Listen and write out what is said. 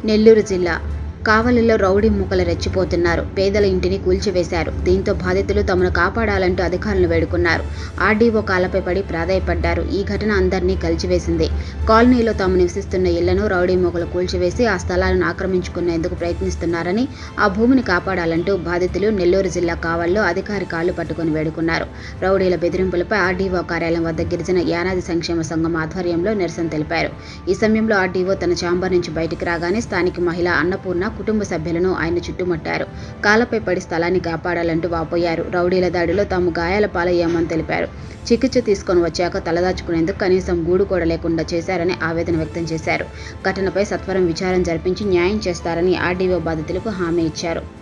నెల్లూరు జిల్లా కావలిలో రౌడీ మూకలు రెచ్చిపోతున్నారు పేదల ఇంటిని కూల్చివేశారు దీంతో బాధితులు తమను కాపాడాలంటూ అధికారులను వేడుకున్నారు ఆర్డీఓ కాలపై పడి ప్రాధాయపడ్డారు ఈ ఘటన అందరినీ కలిచివేసింది కాలనీలో తాము నివసిస్తున్న ఇళ్లను రౌడీ మూకలు కూల్చివేసి ఆ స్థలాలను ఆక్రమించుకునేందుకు ప్రయత్నిస్తున్నారని ఆ భూమిని కాపాడాలంటూ బాధితులు నెల్లూరు జిల్లా కావల్లో అధికారి కాళ్లు పట్టుకుని వేడుకున్నారు రౌడీల బెదిరింపులపై ఆర్డీఓ కార్యాలయం వద్ద గిరిజన యానాది సంక్షేమ సంఘం ఆధ్వర్యంలో నిరసన తెలిపారు ఈ సమయంలో ఆర్డీఓ తన ఛాంబర్ నుంచి బయటికి రాగానే స్థానిక మహిళ అన్నపూర్ణ కుటుంబ సభ్యులను ఆయన చుట్టుముట్టారు కాలపై పడి స్థలాన్ని కాపాడాలంటూ వాపోయారు రౌడీల దాడిలో తాము గాయాల పాలయ్యామని తెలిపారు చికిత్స తీసుకొని వచ్చాక తలదాచుకునేందుకు కనీసం గూడు కూడా లేకుండా చేశారని ఆవేదన వ్యక్తం చేశారు ఘటనపై సత్వరం విచారణ జరిపించి న్యాయం చేస్తారని ఆర్డీఓ బాధితులకు హామీ ఇచ్చారు